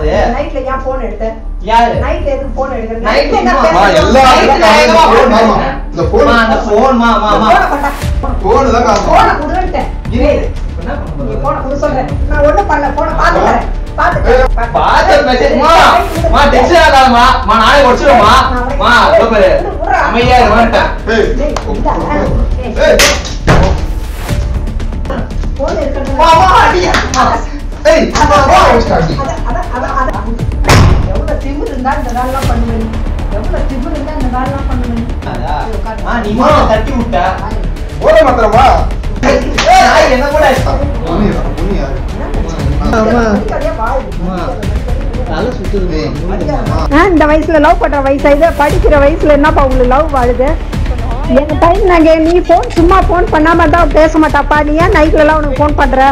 அது நைட்ல ஏன் போன் எடுத்த யாரு நைட்ல எதுக்கு போன் எடுக்கிற Night நைட்ல என்ன சும்மா- பேசுற? ஆ, எல்லா Night இடத்துலயும் வேகமா phone phone ஆமா. பண்ணு. இந்த phone- மா, அந்த phone, மா, மா, மா. போனை கொண்டா. phone தான் காசு. போனை குடுன்ட்டேன். இரு, இரு. என்ன பண்ண நீ போற? போனை குடு சொல்றேன். நான் ஒண்ணும் பண்ணல. போனை பாத்துக்கறேன். பாத்துக்கறேன். பாத்து message. மா, மா, tension ஆகாதம்மா. மா, நானே உடைச்சிடுவேம்மா. மா, இதோ பாரு. அமைதியா இரு, வந்துட்டேன். ஏய், டேய், இந்தா. ஏய், ஏய், போன் இருக்கிறது- மா, மா, அடியா. ஏய், அதான், வா, அதான், start. அதான், அதான், அதான், அதான். எவ்வளவு திமிரு இருந்தா இந்த வேலைலாம் பண்ணுவேன் நீ? எவ்வளவு திமிரு இருந்தா இந்த வேலைலாம் பண்ணுவேன் நீ? அதா. சரி, உட்காரு. மா, நீ மா, தட்டி விட்ட. போட மாத்திரமா? ஏய், நாய் என்ன கூட புனியா, புனியா. ஆமா. மணிக்கடையா வாய். அம்மா. மணிக்கடை. சுத்துது ஆ, இந்த வயசுல லவ் பண்ற வயசா இது படிக்கிற வயசுல என்னப்பா உங்களுக்கு லவ் வாழுது எங்க டைம் நாங்க நீ போன் சும்மா போன் பண்ணாம தான் பேச மாட்டாப்பா நீ ஏன் நைட்ல எல்லாம் உனக்கு போன் பண்ற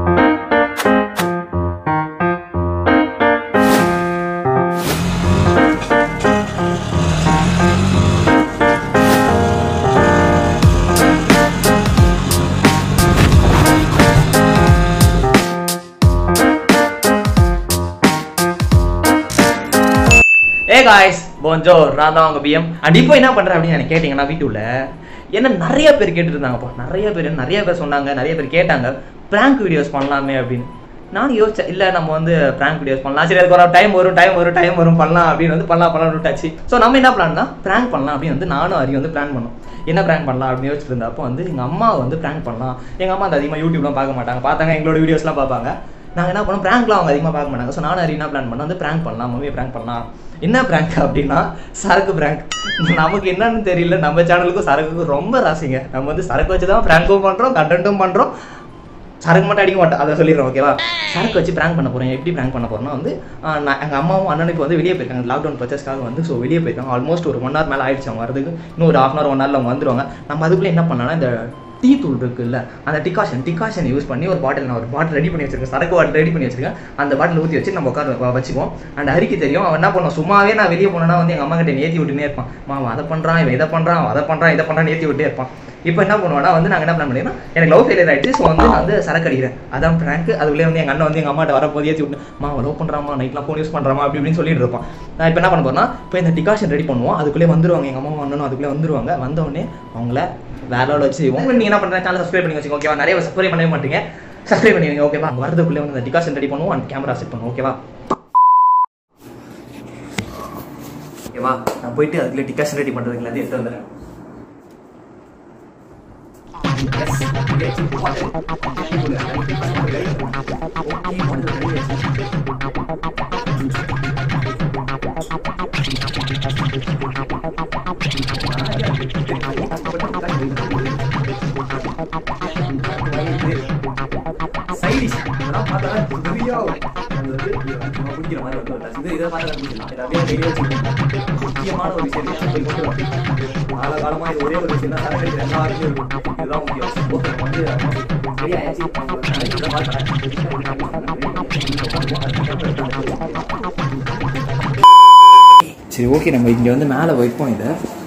ஏ காய்ஸ் போஞ்சோ நான் தான் உங்க பிஎம் அண்ட் இப்போ என்ன பண்றேன் அப்படின்னு எனக்கு கேட்டிங்கன்னா வீட்டுல என்ன நிறைய பேர் கேட்டுட்டு இருந்தாங்கப்பா நிறைய பேர் நிறைய பேர் சொன்னாங்க நிறைய பேர் கேட்டாங்க ப்ராங்க் வீடியோஸ் பண்ணலாமே அப்படின்னு நான் யோசிச்சேன் இல்லை நம்ம வந்து ப்ராங்க் வீடியோஸ் பண்ணலாம் சரி அதுக்கு ஒரு டைம் வரும் டைம் வரும் டைம் வரும் பண்ணலாம் அப்படின்னு வந்து பண்ணலாம் பண்ணலாம் விட்டாச்சு ஸோ நம்ம என்ன பிளான்னா ப்ராங்க் பண்ணலாம் அப்படின்னு வந்து நானும் அரி வந்து பிளான் பண்ணோம் என்ன ப்ராங்க் பண்ணலாம் அப்படின்னு யோசிச்சுட்டு இருந்தப்போ வந்து எங்கள் அம்மா வந்து ப்ராங்க் பண்ணலாம் எங்கள் அம்மா அந்த அதிகமாக யூடியூப்லாம் பார்க்க மாட்டாங்க பார்த்தாங்க எங்களோட வீடியோஸ்லாம் பார்ப்பாங்க நாங்கள் என்ன பண்ணோம் ப்ராங்க்லாம் அவங்க அதிகமாக பார்க்க மாட்டாங்க ஸோ நானும் அரி என்ன பிளான் பண்ணோம் வந்து ப்ராங்க் பண்ணலாம் மம்மியை ப்ராங்க் பண்ணலாம் என்ன ப்ராங்க் அப்படின்னா சரக்கு ப்ராங்க் நமக்கு என்னன்னு தெரியல நம்ம சேனலுக்கும் சரக்குக்கும் ரொம்ப ராசிங்க நம்ம வந்து சரக்கு வச்சு தான் ப்ராங்க்கும் பண்ணுறோம் கண்டென்ட்டும் பண்ணுறோம் சரக்கு மட்டும் அடிக்க மாட்டோம் அதை சொல்லிடுறோம் ஓகேவா சரக்கு வச்சு ப்ராங்க் பண்ண போகிறேன் எப்படி ப்ராங்க் பண்ண போகிறோம்னா வந்து ஆஹ் நான் எங்கள் அம்மாவும் அண்ணனும் இப்போ வந்து வெளியே போயிருக்காங்க லாக்டவுன் பர்ச்சேஸ்க்காக வந்து ஸோ வெளியே போயிருக்காங்க ஆல்மோஸ்ட் ஒரு ஒன் ஹவர் மேலே ஆயிடுச்சு அவங்க வரதுக்கு இன்னும் ஒரு ஹாஃப் அன் ஹவர் ஒன் ஹவரில் அவங்க வந்துருவாங்க நம்ம அதுக்குள்ளே என்ன பண்ணலாம்னா இந்த டீ தூள் இருக்குல்ல அந்த டிகாஷன் டிகாஷன் யூஸ் பண்ணி ஒரு பாட்டில் நான் ஒரு பாட்டில் ரெடி பண்ணி வச்சிருக்கேன் சரக்கு பாட்டில் ரெடி பண்ணி வச்சிருக்கேன் அந்த பாட்டில் ஊற்றி வச்சு நம்ம உட்கார வ- வச்சுக்குவோம் அந்த அரிக்கு தெரியும் அவன் என்ன பண்ணுவான் சும்மாவே நான் வெளியே போனேன்னா வந்து எங்கள் அம்மா கிட்ட ஏற்றி விட்டுனே இருப்பான் மாமா அதை பண்ணுறான் இவன் இதை பண்ணுறான் அவன் அதை பண்ணுறான் இதை பண்ணுறான் ஏற்றி விட்டே இருப்பான் இப்போ என்ன பண்ணுவானா வந்து நாங்கள் என்ன பிளான் பண்ணிங்கன்னா எனக்கு லவ் ஃபெயிலியர் ஆயிடுச்சு ஸோ வந்து நான் வந்து சரக்கு அடிக்கிறேன் அதான் ப்ராங்க் அதுக்குள்ளே வந்து எங்கள் அண்ணன் வந்து எங்கள் அம்மாட்ட வரப்போது ஏற்றி விட்டு மா லவ் பண்ணுறாமா நைட்லாம் ஃபோன் யூஸ் பண்ணுறாமா அப்படி இப்படின்னு சொல்லிட்டு இருப்பான் நான் இப்போ என்ன பண்ண போறேன்னா இப்போ இந்த டிகாஷன் ரெடி பண்ணுவோம் அதுக்குள்ளே வந்துருவாங்க எங்கள் அம்மா அண்ணனும் அதுக்குள்ளே வந்துருவாங்க வந்தவொடனே அவங்கள வேற லெவலில் வச்சு உங்க நீங்கள் என்ன பண்ணுறேன் சேனல் சப்ஸ்கிரைப் பண்ணி வச்சுக்கோங்க ஓகேவா நிறைய சப்ஸ்கிரைப் பண்ணவே மாட்டீங்க சப்ஸ்கிரைப் பண்ணிடுங்க ஓகேவா அங்கே வரதுக்குள்ளே வந்து இந்த டிகாஷன் ரெடி பண்ணுவோம் அந்த கேமரா செட் பண்ணுவோம் ஓகேவா ஓகேவா நான் போயிட்டு அதுக்குள்ளே டிகாஷன் ரெடி பண்ணுறதுக்கு எல்லாத்தையும் எடுத்து வந்துடுறேன் சைடிஷ் இதெல்லாம் பார்த்தா பெரிய அது வந்து நம்ம குடிக்கிற மாதிரி வந்து ஒரு இது இதை பார்த்தா குடிக்கலாம் இதை அப்படியே கையிலே வச்சுக்கணும் முக்கியமான ஒரு விஷயம் தான் போய் கொண்டு வரணும் கால காலமா இது ஒரே ஒரு விஷயம் தான் சரக்கு அடிக்கிற எல்லாருக்கும் இருக்கும் இதுதான் முக்கியம் ஓகே நம்ம வந்து சரியா ஆச்சு இதை சரி ஓகே நம்ம இங்கே வந்து மேலே வைப்போம் இதை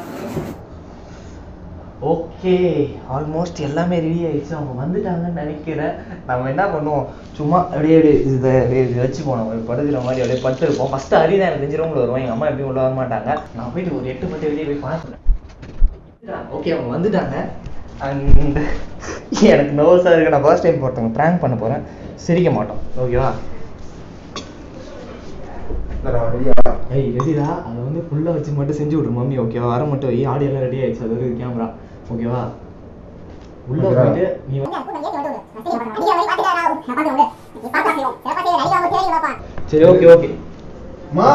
ஓகே ஆல்மோஸ்ட் எல்லாமே ரெடி ஆயிடுச்சு அவங்க வந்துட்டாங்கன்னு நினைக்கிறேன் நம்ம என்ன பண்ணுவோம் சும்மா அப்படியே அப்படியே இதை அப்படியே இது வச்சு போனோம் ஒரு படுக்கிற மாதிரி அப்படியே பட்டு இருப்போம் ஃபஸ்ட்டு அரி தான் எனக்கு தெரிஞ்சு ரூமில் வருவோம் எங்கள் அம்மா எப்படியும் உள்ள வர மாட்டாங்க நான் போயிட்டு ஒரு எட்டு பட்டு வெளியே போய் பார்க்குறேன் ஓகே அவங்க வந்துட்டாங்க அண்ட் எனக்கு நர்வஸாக இருக்கு நான் ஃபர்ஸ்ட் டைம் ஒருத்தவங்க ப்ராங்க் பண்ண போகிறேன் சிரிக்க மாட்டோம் ஓகேவா இந்தடா, ரெடியா? ஏய் ரெடிடா அதை வந்து ஃபுல்லாக வச்சு மட்டும் செஞ்சு விட்ரு மம்மி ஓகேவா வர மட்டும் வை ஆடியோ எல்லாம் ரெடி ஆயிடுச்சு அது ஒரு கேமரா ஓகேவா உள்ள ஓகேவா? போயிட்டு நீ சரி ஓகே ஓகே அம்மா.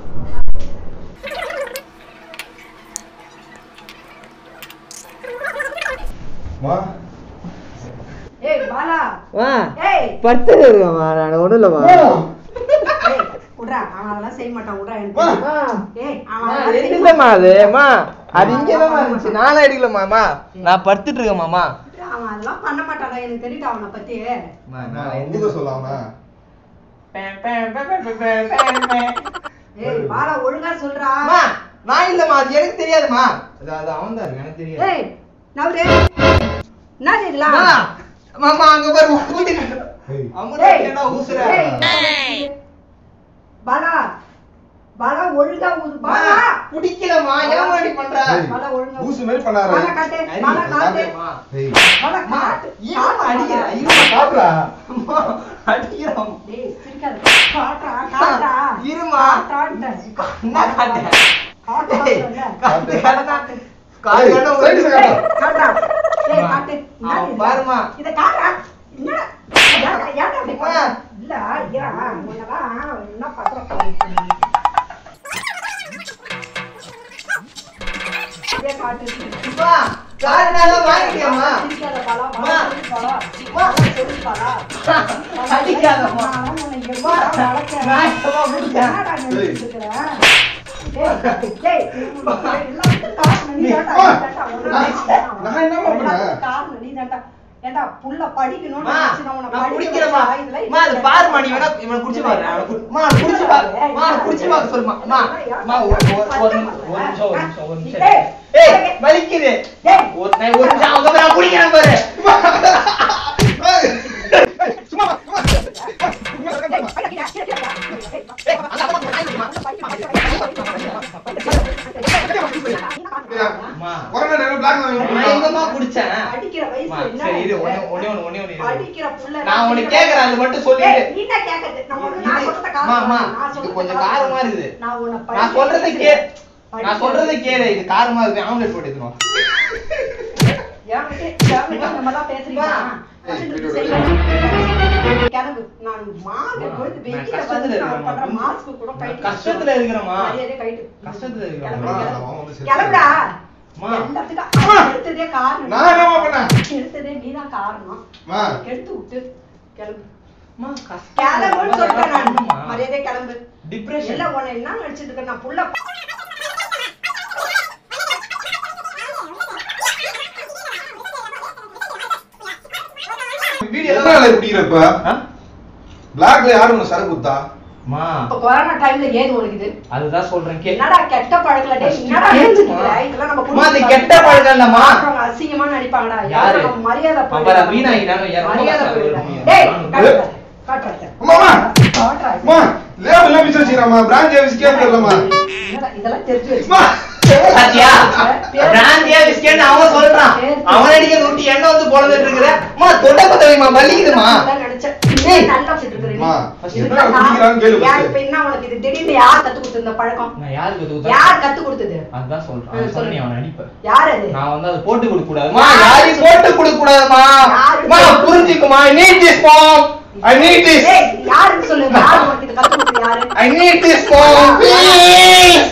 அம்மா. ஏய் பாலா வா ஏய் பத்து இருக்கமா நான் ஒன்றும் இல்லைம்மா ஏய் விட்றா அவன் அதெல்லாம் செய்ய மாட்டான் விட்றா எனக்கு தெரியும். ஏய் அவன் அதெல்லாம் செய்ய இல்லம்மா அது அம்மா அது இங்கே தான் இருந்துச்சு நானும் அடிக்கலம்மாம்மா நான் படுத்துட்டு இருக்கேம்மாம்மா மாட்டான். அவன் அதெல்லாம் பண்ண மாட்டாடா எனக்கு தெரியுது அவனை பத்தி நான் ஊத சொல்லாம. ஏய் பாலா ஒழுங்கா சொல்றா அம்மா, நான் இல்லம்மா அது எனக்கு தெரியாதும்மா அது அது அவன் தான் இருக்கு எனக்கு தெரியாது ஏய் நவரே என்ன இதெல்லாம் அம்மா, மாமா அங்க பாரு ஊதி ஏய், அம்முடா ஏய், என்ன ஊசுற ஏய், ஒழுங்கா ஒரு பாலா பிடிக்கலமா ஏன் இப்படி பண்ற ஏய், மலை ஒழுங்கா ஊசு மாதிரி பண்ணாரு. மலை காட்டு மலை காட்டு அம்மா. ஏய், மலை காட்டு ஏன் அடிக்கிற இருமா சாப்பிடுறா. அம்மா, அடிக்கிறோம் டேய் சிரிக்காத காட்டா காட்டா இருமா. காட்டான்ட்டேன். என்ன காட்டு காட்டு ஏய், காட்டு காட்டு காட்டு ஏய், காட்டு சைடு சைடு ஏய், காட்டு. காட்டா ஏய் அம்மா. காட்டு ஆ, என்னது இது? பாரும்மா. இத காட்டா என்னடா ஏன்டா ஏன்டா அப்படி அம்மா. பண்ண? இல்ல ஐயா உன்னதான் என்ன பண்ற ஏய் காட்டு அம்மா, காட்டுனாதான் வாங்கிட்டியாம்மா? சிரிக்காத பாலா அம்மா. பாலா சொல்லு பாலா அம்மா. பாலா சொல்லு பாலா அடிக்காதம்மா. நான் உன்னை அம்மா, எவ்வளவு வளர்க்கிறேன். நான் இப்பவா முடிச்சேன். என்னடா ஏய். நினைச்சிட்டு இருக்கிற? டேய், டேய், எல்லாத்துக்கும் காரணம் நீ தான்டா, அம்மா, நீ தான்டா, உன்னை நான் நினைச்சிட்டேன். நான் என்னம்மா பண்ணேன்? எல்லாத்துக்கும் காரணம் நீ தான்டா. ஏன்டா, புள்ள படிக்கணும்னு அம்மா, நினைச்சு நான் உன்னை நான் படிக்க குடிக்கிறேம்மா. வச்சா, இதுல அம்மா, அது பாரும்மா, நீ வேணா இவனை குடிச்சு பாரு. அவனை குடி- அம்மா, அவனை குடிச்சு பாரு. அம்மா, அவனை குடிச்சு பார்க்க சொல்லுமா. அம்மா, அம்மா, ஒரு ஒரு- ஒரு நிமிஷம், ஒரு நிமிஷம், ஒரு நிமிஷம், ஒரு நிமிஷம். டேய், ஏய், வலிக்குது. டேய், ஒரு நி- ஒரு நிமிஷம், அவங்க நான் குடிக்கிறேன் பாரு. ஏய், ஏய், சும்மா வா, சும்மா வா. சும்மா வா, அம்மா, கொரோனா நேரம் black தான் நான் வேணும். எங்கம்மா குடிச்சேன்? படிக்கிற அம்மா, வயசுல என்ன சரி, இரு, இருக்கு? ஒண்ணே- ஒண்ணே ஒண்ணு, ஒண்ணே ஒண்ணு இரு. படிக்கிற புள்ள நான் உனக்கு கேக்குறேன், அது மட்டும் சொல்லிடு. ஏய், நீ என்ன கேக்குறது? நான் உனக்கு- நான் இது- சொல்றத அம்மா, அம்மா, காரணம் நான் இது சொல்றத கொஞ்சம் காரணம். காரமா இருக்குது. நான் உன்னை நான் படிக்க சொல்றதை கே வைக்கிறேன். நான் படிக்க சொல்றதை வைக்கிறேன். கேளு இது காரமா இருக்கு ஆம்லெட் போட்டு எடுத்துருவோம் என்கிட்ட- என்கிட்ட இந்த மாதிரிலாம் பேசுறீங்களா? அம்மா. ஏய், வச்சுட்டு வீடு சரி, விடு. கிளம்பு. நான் மாடு அம்மா, பொழுது நான் வெயில்ல கஷ்டத்துல வந்து நான் இருக்கிறேன், பண்ற அம்மா. மாஸ்க் கூட நான் கழட்டி கஷ்டத்துல இருக்கிறேம்மா. மரியாதையா கழட்டு. கஷ்டத்துல இருக்கிறேன். கிளம்பு, அம்மா, கிளம்பு. அவன் வந்து செத்து கிளம்புடா. அம்மா. எல்லாத்துக்கும் அம்மா. அவன் எடுத்ததே காரணம். நான் என்னம்மா பண்ணேன்? எடுத்ததே நீதான் காரணம் அம்மா. எடுத்து விட்டு கிளம்பு அம்மா, கஷ்டத்துல கிளம்புன்னு சொல்லிட்டேன் நான் இருக்குமா? மரியாதை கிளம்பு Depression. இல்ல உன்னை என்ன நினைச்சிட்டு இருக்க நான் புள்ள வீடியோ எதனால குடிக்கிற இப்ப? ஆ? blackல யாரு உனக்கு சரக்கு குடுத்தா? அம்மா, இப்ப கொரோனா டைம்ல ஏது உனக்கு இது அதுதான் சொல்றேன் கேளு. என்னடா கெட்ட பழக்கல டேய் என்னடா கேளுமா. நினைச்சிட்டு இருக்க? இதெல்லாம் நம்ம அம்மா, அது குடும்பத்துல கெட்ட பழக்கம் இல்லம்மா. பார்க்கறவங்க அசிங்கமா நடிப்பாங்கடா யாரு? யாரு நம்ம மரியாதை அப்புறம் போயிடும். வீணாகிட்டாங்க, யார் ரொம்ப மரியாதை கஷ்டம் போயிடும். வருமா? டேய் நானும் காட்டுறேன். காட்டுறேன். அம்மா, அம்மா. காட்டுறேன். அம்மா, label எல்லாம் பிரிச்சு வச்சுக்கிறாம்மா. brand whiskey யே தெரியலம்மா. என்னடா, இதெல்லாம் தெரிஞ்சு வச்சு அம்மா. பாத்தியா? பிராந்தியா பிஸ்கெட் அவன் சொல்றான் அவன் அடிக்கிறத விட்டு என்ன வந்து பொழந்துட்டு இருக்கிற அம்மா தொண்டை பத்த வைமா வலிக்குதுமா அதான் நினைச்சேன். நீ நல்லா வச்சிட்டு இருக்கிற நீ. அம்மா, இதுக்கு என்ன குடிக்கிறான்னு கேளு யார் first. இப்ப என்ன உனக்கு இது திடீர்னு யார் கத்து கொடுத்தது இந்த பழக்கம் நான் யாருக்கு அது யார் கத்து கொடுத்தது அதான் சொல்றேன் ம், அவன் சொல்லு. சொன்ன அவன் அடிப்பேன் யார் அது நான் வந்து அதை போட்டு கொடுக்க கூடாதுமா யாரு யாரையும் போட்டு கொடுக்க கூடாதுமா யாரு மா புரிஞ்சுக்குமா I need this mom I need this ஏய், யாருன்னு சொல்லு யார் உனக்கு இது கத்து கொடுத்தது யாரு I need this mom please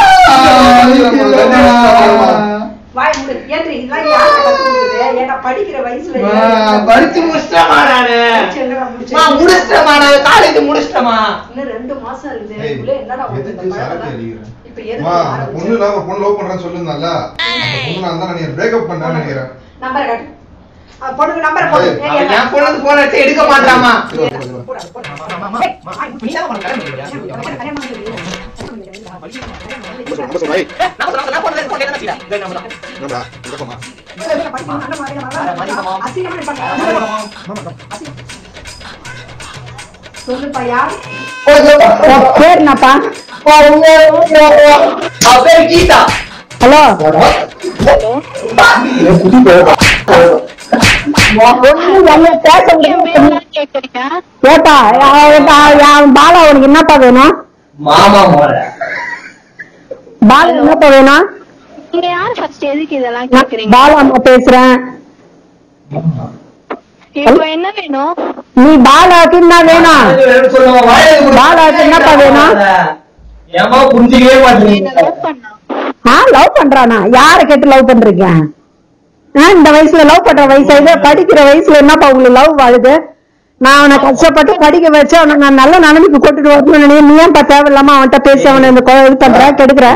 வாய் மூடு ஏந்திரி இதெல்லாம் யார் கத்து கொடுத்தது ஏன்னா படிக்கிற வயசுல படிச்சு முடிச்சிட்டமா நானு படிச்சு என்னடா முடிச்ச? மா முடிச்சிட்டமா நான் காலேஜ் முடிச்சிட்டமா இன்னும் ரெண்டு மாசம் இருக்குது ஏய், இதுக்குள்ள என்னடா உனக்கு இந்த எதுக்கு சரக்கு பழக்கம் அடிக்கிற? இப்ப எதுக்கு அம்மா, அந்த ஆரம்பிச்ச? பொண்ணு இல்லாம பொண்ணு love பண்றேன்னு சொல்லிருந்தான்ல? அந்த பொண்ணு நான் தான் நினைக்கிறேன். break up பண்ணிட்டான்னு நினைக்கிறேன். நம்பரை காட்டு அஹ் பொண்ணுக்கு நம்பரை போடு ஏய், ஏய், அவன் என் பொண்ணுக்கு போன் அடிச்சு எடுக்க மாட்டாமா சரி, வா, சரி, வா. போடு, போடு. ஏய், வாய் மூடு. கல்யாணம் கல்யாணம் என்னடா, இங்க போம்மா. சொல்லுப்பா யார் பேர் என்னப்பா அவ பேர் கீதா ஹலோ பேச முடியும் ஏப்பா பாலா உனக்கு என்னப்பா வேணும் மாமா மோர பாலா என்னப்பா வேணும் நீங்க யார் ஃபர்ஸ்ட் எதுக்கு இதெல்லாம் நான் கேக்குறீங்க பாலா அம்மா பேசுறேன் இப்போ என்ன வேணும் நீ பாலாவுக்கு என்ன வேணும் பாலாவுக்கு என்னப்பா வேணும் ஏமா புரிஞ்சுக்கவே என்ன மாட்டீங்க லவ் பண்ணா ஆ லவ் பண்றானா யார கேட்டு லவ் பண்றீங்க ஆ, இந்த வயசுல லவ் பண்ற வயசு இது படிக்கிற வயசுல என்னப்பா உங்களுக்கு லவ் வாழுது நான் அவனை கஷ்டப்பட்டு படிக்க வச்சு அவனை நான் நல்ல நிலைமைக்கு கொண்டுட்டு வரணும்னு நினைக்கிறேன் நீ ஏன்பா தேவையில்லாம அவன்கிட்ட பேசி அவனை இந்த கொ- இது பண்ற கெடுக்கிற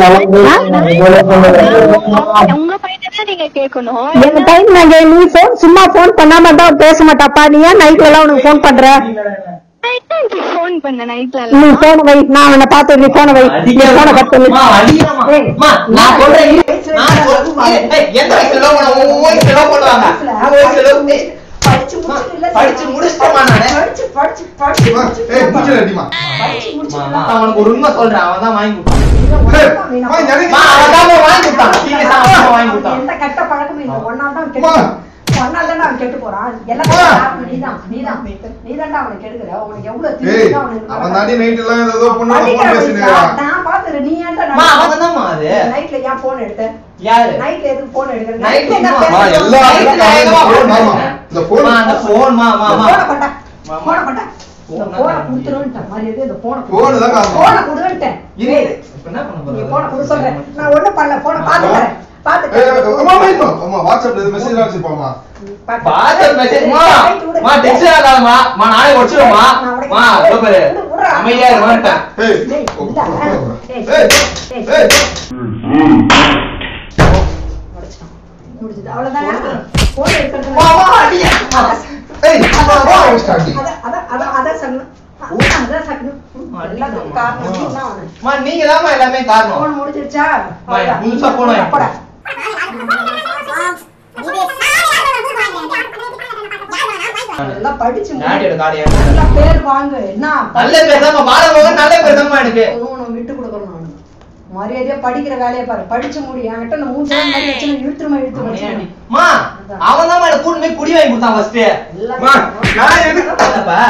உங்க பையனை தான் நீங்க கேட்கணும் எங்க டைம் நாங்க நீ போன் சும்மா போன் பண்ணாம இருந்தா அவன் பேச மாட்டாப்பா நீ ஏன் நைட்ல எல்லாம் உனக்கு போன் பண்ற ஃபோன் பண்ண நைட்ல நீ போன வை நான் அவனை பார்த்து நீ போன வை நீ போன கட் பண்ணு நான் சொல்றேன் இரு. நான் சொல்றேன். ஏய், எந்த வயசுல love பண்ண? உன் வயசுல love பண்ணுவாங்க. உன் வயசுல love- ஏய், படிச்சு முடிச்சுட்டு இல்ல படிச்சு முடிச்சிட்டேமா நானு. படிச்சு படிச்சு படிச்சு அம்மா, ஏய் மூஞ்சில முடிச்சுட்டு அடிமா படிச்சு அம்மா, முடிச்சுட்டு நான் அவனுக்கு ஒரு உண்மை சொல்றேன் அவன் தான் வாங்கி கொடுத்தான் ஏய், அம்மா, எனக்கு அம்மா, அவன் தான் வாங்கி கொடுத்தான் சீரியஸா அவன் தான் வாங்கி கொடுத்தான் எந்த கெட்ட பழக்கமும் இல்லை ஒன்னால தான் அம்மா. கெட்டு ஒன்னால தான் அவன் கெட்டு போறான் அம்மா. எல்லாத்தையும் நீதான் நீதான் நீதான்டா அவனை கெடுக்கிற உனக்கு எவ்வளவு ஏய் திமிரு தான் அவனுக்கு அவன் தாண்டி நைட் எல்லாம் ஏதோ பொண்ணு படிக்கிற போன் வயசுல பேசினு நான் பாத்துறேன் நீ ஏன்டா அம்மா, அவன் தான்மா அது நைட்ல ஏன் போன் எடுத்த யாரு நைட்ல எதுக்கு போன் எடுக்கிற Nightல நைட்ல அம்மா, அம்மா, என்ன எல்லா Night ல எங்கம்மா phone ஆமா. பேசுறேன்? இந்த phone- அம்மா, அந்த phone, மா, மா, மா. போன கொண்டா மாமா. போன கொண்டா இந்த Phone போனை தான் கொடுத்துருன்ட்டேன் மாதிரி இந்த போனை Phone தான் காரணம். போனை கொடுன்ட்டேன் இரு, இரு. இப்ப என்ன பண்ண நீ போற? போனை கொடு சொல்றேன் நான் ஒண்ணும் பண்ணல போனை பாத்து தரேன் பாத்து ஏய், ஏய், அம்மா, தரேன் wait பண்ணு. அம்மா, வாட்ஸ்அப்ல எதுவும் மெசேஜ் வச்சிருப்பாமா வாட்ஸ்அப் மெசேஜ் மா மா டென்ஷன் ஆகாதமா மா நாளை வச்சிருமா மா இதோ பாரு அமைதியா இரு வந்துட்டேன் ஏய் டேய், ஓ, இல்ல. ஓ, ஏய், ஏய், ஏய், ஏய். முடிச்சிட்டான். முடிச்சிட்டு. அவ்வளவுதானே? போன் எடுக்கிறது வா, வா, அடியா. ஏய், அம்மா, வா, start. அத- அத- அத- அதான் சகுனம். அதான் அதான் சகுனம். எல்லாத்துக்கும் காரணம் நீ தான் அவனு. மா நீங்க தான் எல்லாமே காரணம் போன் முடிஞ்சிருச்சா மா, எனக்கு புதுசா போன் வாங்கி போடா. அதெல்லாம் படிச்சு முடி. டாடியோட கார்டு நல்ல பேர் வாங்கு என்ன நல்ல பேசாம பாலமோகன் நல்ல பேசாம எனக்கு உனக்கு விட்டு கொடுக்கணும் நானு. மரியாதையா படிக்கிற வேலையை பாரு படிச்சு முடி என்கிட்ட இந்த மூணு நாள் மாதிரி வச்சு இழுத்துருமா இழுத்து வச்சு மா அவன் தான் எனக்கு கூட்டு போய் குடி வாங்கி கொடுத்தான் ஃபர்ஸ்ட் அம்மா, நான் எதுக்கு மாமா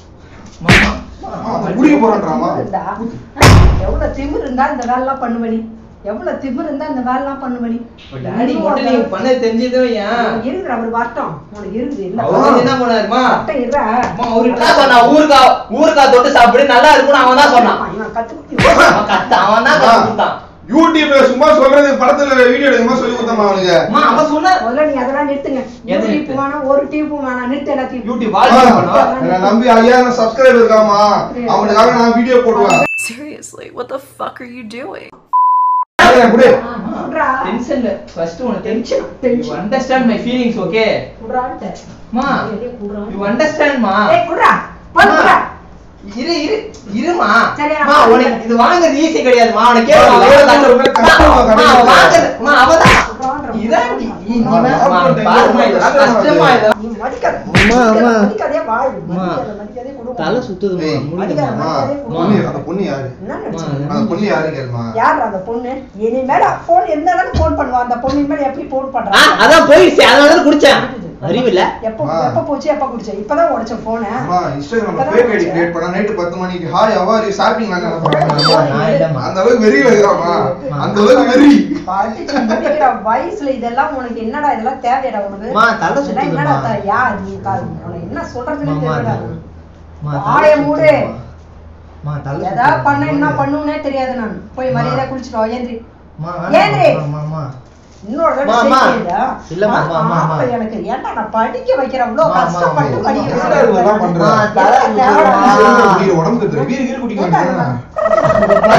அம்மா, அவன் குடிக்க போறான்றாமா இருந்தா, எவ்வளவு திமிரு இருந்தா இந்த வேலை எல்லாம் பண்ணுவனி எவ்வளவு திமிரு இருந்தா இந்த வேலை எல்லாம் பண்ணுவனி டாடி மட்டும் நீங்க பண்ண தெரிஞ்சதோ ஏன் இருக்கிற அவர் வரட்டும் உனக்கு இருக்குது இல்ல அவர் என்ன பண்ணாருமா வரட்டும் இருடா. அம்மா அவரு என்ன சொன்னா ஊருக்கா ஊருக்கா தொட்டு சாப்பிடு நல்லா இருக்கும்னு அவன் தான் சொன்னான் இவன் கத்து அவன் கத்த அவன் தான் கத்து கொடுத்தான் யூடியூப்ல சும்மா சொல்றது படத்துல வீடியோ எடுக்கும்போது சொல்லி கொடுத்தமா அவனுக்கு அம்மா அவன் சொன்ன முதல்ல நீ அதெல்லாம் நிறுத்துங்க எதை ஒரு நிறுத்து? டிப்பு வேணாம் ஒரு டிப்பு வேணாம் நிறுத்து எல்லாத்தையும் யூடியூப் அம்மா, வாழ்க்கை பண்ணுவான் என்னை நம்பி ஐயாயிரம் சப்ஸ்கிரைபர் இருக்காமா அவனுக்காக நான் வீடியோ போடுவேன் Seriously, what the fuck are you doing? ஏய், குடு. குடுறா. டென்ஷன்ல ஃபர்ஸ்ட் உனக்கு Tension, tension tension. You understand my feelings okay குடுறான்ட்டு. மா எதையும் குடுறான். யூ அண்டர்ஸ்டாண்ட் மா ஏய், குடுறா. போடு, அம்மா, குடுறா. இரு இரு இருமா சரி, மா நான் உனக்கு இது வாங்குறது ஈஸி கிடையாதுமா அவனுக்கு கேளு அம்மா, எவ்வளவு ஒரு கஷ்டம் ரூபாய் கஷ்டமா மா, கிடையாது. வாங்குறது மா அவதான் குடுறான்ற இதாண்டி நீ அம்மா, மா, நான் பாருமா இதெல்லாம் கஷ்டமா இதெல்லாம் நீ மதிக்காத. அம்மா, அம்மா. மதிக்காதே வாழ். அம்மா. மதிக்காத, மதிக்காதே குடும்பம். தலை சுத்துதுமா ஏய், முடியுமா அம்மா, மரியாதை பொண்ணு, அந்த பொண்ணு யாரு என்ன அம்மா, நினைச்சீங்க? அந்த பொண்ணு யாரு கேளுமா யார் அந்த பொண்ணு இனிமேல போன் எந்த அளவுக்கு போன் பண்ணுவா அந்த பொண்ணு இனிமேல் எப்படி போன் ஆ, பண்றா அதான் போயிடுச்சு அதனால தான் குடிச்சேன் அறிவில்ல எப்ப ஆ. எப்ப போச்சு எப்ப குடிச்ச இப்பதான் உடைச்ச போன அம்மா இன்ஸ்டாகிராம்ல ஃபேக் ஐடி கிரியேட் பண்ணா நைட் பத்து மணிக்கு ஹாய் அவர் யூ ஷாப்பிங் நான் நான் இல்லம்மா. அந்த அளவுக்கு வெறி வைக்கிறாமா அந்த அளவுக்கு வெறி படிச்சு முடிக்கிற வயசுல இதெல்லாம் உனக்கு என்னடா இதெல்லாம் தேவையடா உனக்கு அம்மா, தலை இதெல்லாம் சுத்துதும்மா. என்னடா த- யார் நீ கா- உனக்கு என்ன சொல்றதுன்னு அம்மா, தெரியல அம்மா, வாயை மூடு. மா, தலை ஏதாவது சுத்துதும்மா. பண்ண என்ன பண்ணுவனே தெரியாது நான் போய் மரியாதை குளிச்சுட்டு வா, ஏந்திரி அம்மா, ஏந்திரி. அம்மா, அம்மா, அம்மா. இன்னொரு தடவை அம்மா, அம்மா. செய்யலையா? இல்லம்மா, அம்மா, அம்மா, அம்மா. அப்ப எனக்கு ஏன்டா நான் படிக்க வைக்கிறேன் அவ்வளவு அம்மா, அம்மா, கஷ்டப்பட்டு அம்மா. படிக்க என்னடா இதெல்லாம் பண்ற? அம்மா, தலை சுத்துதும்மா. உடம்பு கட்டுற வீடு கீழ் குடிக்க ஏன்டா வேண்டியதுதானே?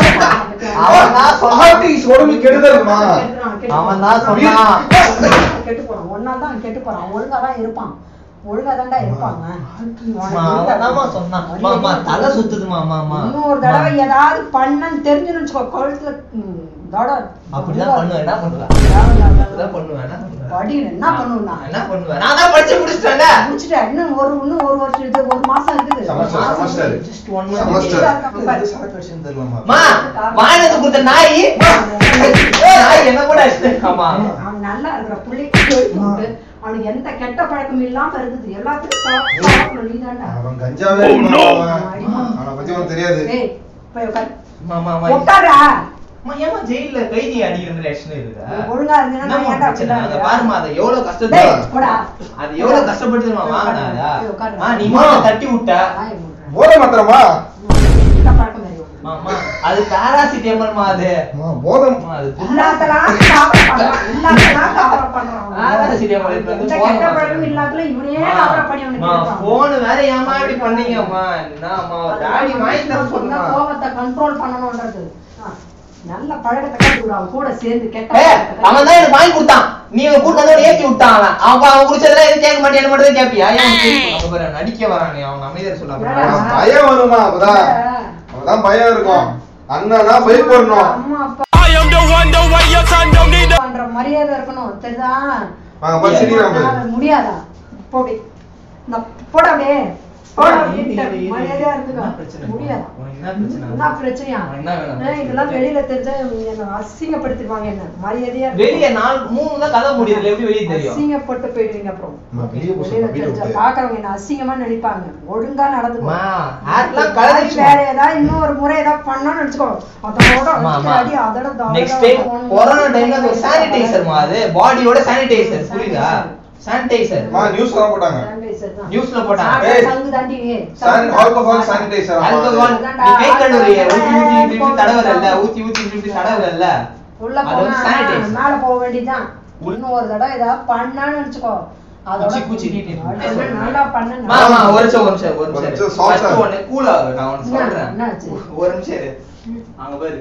அவன் தான் சொன்னான். ஆர்டிஸ்ட் உடம்பு கெடுதல்மா அவன் தான் சொன்னான் கெட்டு போறான் ஒன்னால தான் கெட்டு போறான் ஒழுங்கா தான் இருப்பான் ஒழுங்கா தான்டா இருப்பாங்க அம்மா, அவன் தான்மா சொன்னான் அம்மா, அம்மா, தலை சுத்துதுமா அம்மா அம்மா இன்னொரு தடவை ஏதாவது பண்ணன்னு தெரிஞ்சுன்னு வச்சுக்கோ கழுத்துல ம், தட அப்படிதான் பண்ணுவேன் என்ன பண்ணுவேன் அப்படிதான் பண்ணுவேன் என்ன பண்ணுவேன் படிக்கணும் என்ன பண்ணுவேன் நான் என்ன பண்ணுவேன் நான் தான் படிச்சு முடிச்சிட்டேன்ல முடிச்சுட்டேன் இன்னும் ஒரு இன்னும் ஒரு வருஷம் இது ஒரு மாசம் இருக்குது Semester, semester. Just one month. Semester. பாரு. மா வாங்கினது கொடுத்த நாய் நாய் என்ன கூட ஆமா அவன் நல்லா இருக்கிற பிள்ளைக்கு சொல்லி கொடுத்து அவனுக்கு எந்த கெட்ட பழக்கம் இல்லாம இருக்குது எல்லாத்துக்கும் சா- சாப்பிடணும் நீதான்டா அவன் கஞ்சாவே அடிப்பான் அவன். அவனை பத்தி உனக்கு தெரியாது ஏய் போய் உட்காரு மாமா மாமா உட்காரா அம்மா, ஏம்மா ஜெயில்ல கைதி அடிக்கிற reaction இருக்குதா? ஒழுங்கா இருந்தீங்கன்னா என்னம்மா நான் ஏன்டா பிரச்சனை? அப்படி அங்க பாரும்மா, அதை எவ்வளவு கஷ்டத்தை- டேய், போடா. அது எவ்வளவு கஷ்டப்பட்டு தெரியுமா வாங்கினாரா? ஏய், உட்காரு. அம்மா, நீ மட்டும் தட்டி விட்ட. வாயை மூடுறா. போத மாத்திரமா கெட்ட பழக்கம் இல்லை இவனுக்கு. அம்மா, அம்மா, அது paracetamolமா அது. போதம் அம்மா, அது புண்ணா- இல்லாதெல்லாம் காவலை பண்றான். இல்லாதெல்லாம் காவலை பண்றான். paracetamol எடுத்து வந்து எந்த போட கெட்ட மாட்டேன். பழக்கம் இல்லாததுல இவனே அம்மா, காவலை பண்ணி அவனுக்கு அம்மா, கொடுப்பான். phone வேற ஏம்மா இப்படி பண்ணீங்கம்மா? என்னம்மா, daddy வாங்கி தர சொன்னா சொன்னா. கோபத்தை கண்ட்ரோல் பண்ணணும்ன்றது ஆ, நல்ல பழக்கத்தை கற்றுக்கிடு அவன் கூட சேர்ந்து கெட்ட ஏய், பழக்கத்தை அவன் தான் எனக்கு வாங்கி கொடுத்தான் நீ இவன் கூட்டு வந்தவன ஏத்தி விட்டான் அவன் அவன் அவன் குடிச்சதெல்லாம் எதுவும் கேட்க மாட்டேன் மட்டும் தான் கேப்பியா ஏன் அவன் கேட்கணும்? அங்க பாரு, நடிக்க வரான் நீ அவன் அமைதியா சொல்லாம என்னடா? அவன் பயம் வருமா அப்பதான் அப்பதான் பயம் இருக்கும் அண்ணனா பைக் போடணும் அம்மா அப்பா I am the one, the way your son don't need a பண்ற மரியாதை இருக்கணும் தெரியுதா வாங்க பா சிரிக்கிறான் பாரு. நான் முடியாதா போடி நான் போடா அப்படியே போடா ஏய், அப்படின்ட்டேன். ஏய், ஏய், மரியாதையா என்ன பிரச்சனை? இருந்துக்க முடியாது உனக்கு என்ன பிரச்சனை? என்ன பிரச்சனையா உனக்கு என்ன வேணும்? ஏய், இதெல்லாம் வெளியில தெரிஞ்சா என்ன அசிங்கப்படுத்திடுவாங்க என்ன மரியாதையா இருந்துக்க. வெளிய நாலு மூணு தான் கதை முடியுதுல எப்படி வெளிய தெரியும் அசிங்கப்பட்டு போயிடுவீங்க அப்புறம் அம்மா, வெளிய போ வெளியில சொல்லுங்க, வீட்டை தெரிஞ்சா விட்டு. பாக்குறவங்க என்ன அசிங்கமா நினைப்பாங்க ஒழுங்கா நடந்துக்கோ அம்மா, ஆட்லாம் கலந்துச்சு. வேற ஏதாவது இன்னொரு முறை ஏதாவது பண்ணான்னு நினைச்சுக்கோ அதோட அம்மா, அடிக்கிற அம்மா. அடி அதோட தோட நெக்ஸ்ட் டைம் கொரோனா டைம்ல அது சானிடைசர்மா அது பாடியோட சானிடைசர் புரியுதா சானிடைசர் அம்மா நியூஸ் எல்லாம் போட்டாங்க நியூஸ்ல போட்டாங்க ஏய், சங்கு தாண்டி சான் ஆல்கஹால் சானிடைசர் ஆல்கஹால் நீ கை கழுவுறிய ஊத்தி ஊத்தி ஊத்தி ஊத்தி தடவறல்ல ஊத்தி ஊத்தி ஊத்தி ஊத்தி தடவறல்ல உள்ள அது வந்து போனா sanitizer. மேல போக வேண்டியதுதான் இன்னும் ஒரு தடவை ஏதாவது பண்ணான்னு நினைச்சுக்கோ அதோட குச்சி, குச்சி நீட்டி. அடுத்து நல்லா பண்ண மா, மா, ஒரு நிமிஷம் ஒரு நிமிஷம் ஒரு ஒரு நிமிஷம் நிமிஷம் இரு. soft First ஆ. ஒண்ணு cool ஆகு நான் ஒண்ணு என்ன, சொல்றேன் என்னாச்சு? ஒரு நிமிஷம் இரு அங்க பாரு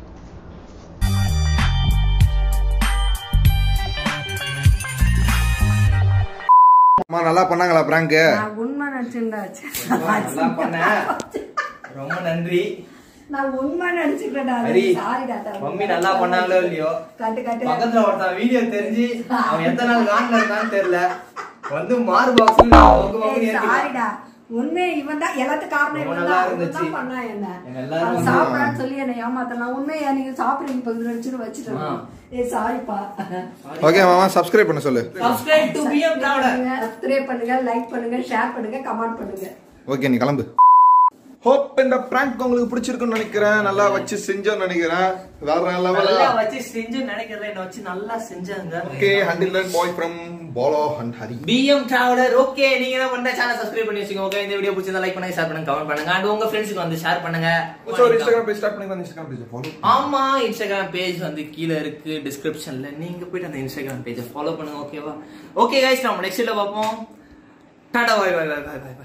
அம்மா நல்லா பண்ணாங்களா பிராங்க் நான் உண்மை நினைச்சுட்டாச்சு நல்லா பண்ண ரொம்ப நன்றி நான் உண்மை நினைச்சுக்கிட்டேன் ஹரி சாரிடா மம்மி நல்லா பண்ணாங்களோ இல்லையோ கட்டு கட்டு பக்கத்துல ஒருத்தன் வீடியோ தெரிஞ்சு அவன் எத்தனை நாள் கான்ல இருக்கான்னு தெரியல வந்து மாறு பாக்ஸ் சாரிடா உண்மை இவன் தான் எல்லாத்துக்கும் காரணம் ரொம்ப இவன் நல்லா தான் இருந்துச்சு. தான் பண்ணா என்ன எங்க எல்லாரும் அவன் வந்து- சாப்பிடான்னு சொல்லி என்னை ஏமாத்தலாம் உண்மையா நீங்க சாப்பிடுறீங்க பகுதியில் வச்சுட்டு வச்சுட்டேன் ஆ. ஏ சாரிப்பா ஓகே மாமா சப்ஸ்கிரைப் பண்ண சொல்லு சப்ஸ்கிரைப் டு பிஎம் திராவிட சப்ஸ்கிரைப் பண்ணுங்க லைக் பண்ணுங்க ஷேர் பண்ணுங்க கமெண்ட் பண்ணுங்க ஓகே நீ கிளம்பு ஹோப் இந்த பிராங்க் உங்களுக்கு பிடிச்சிருக்குன்னு நினைக்கிறேன் நல்லா வச்சு செஞ்சோன்னு நினைக்கிறேன் வேற நல்லா லெவலா வச்சு செஞ்சு நினைக்கிறேன் என்ன வச்சு நல்லா செஞ்சாங்க okay handle bye from follow and Hari PM traveller okay நீங்க என்ன பண்ண சேனல் சப்ஸ்கிரைப் பண்ணி வச்சுக்கோங்க ஓகே இந்த வீடியோ பிடிச்சிருந்தா லைக் பண்ணுங்க ஷேர் பண்ணுங்க கமெண்ட் பண்ணுங்க அண்ட் உங்க ஃப்ரெண்ட்ஸ்க்கு வந்து ஷேர் பண்ணுங்க இன்ஸ்டாகிராம் பேஜ் ஸ்டார்ட் பண்ணி இன்ஸ்டாகிராம் பேஜ் ஃபாலோ ஆமா இன்ஸ்டாகிராம் பேஜ் வந்து கீழே இருக்கு டிஸ்கிரிப்ஷன்ல நீங்க போயிட்டு அந்த இன்ஸ்டாகிராம் பேஜை ஃபாலோ பண்ணுங்க ஓகேவா ஓகே கைஸ் நம்ம நெக்ஸ்ட் வீடியோ பார்ப்போம் டாடா பாய் பாய் பாய் பாய் பாய்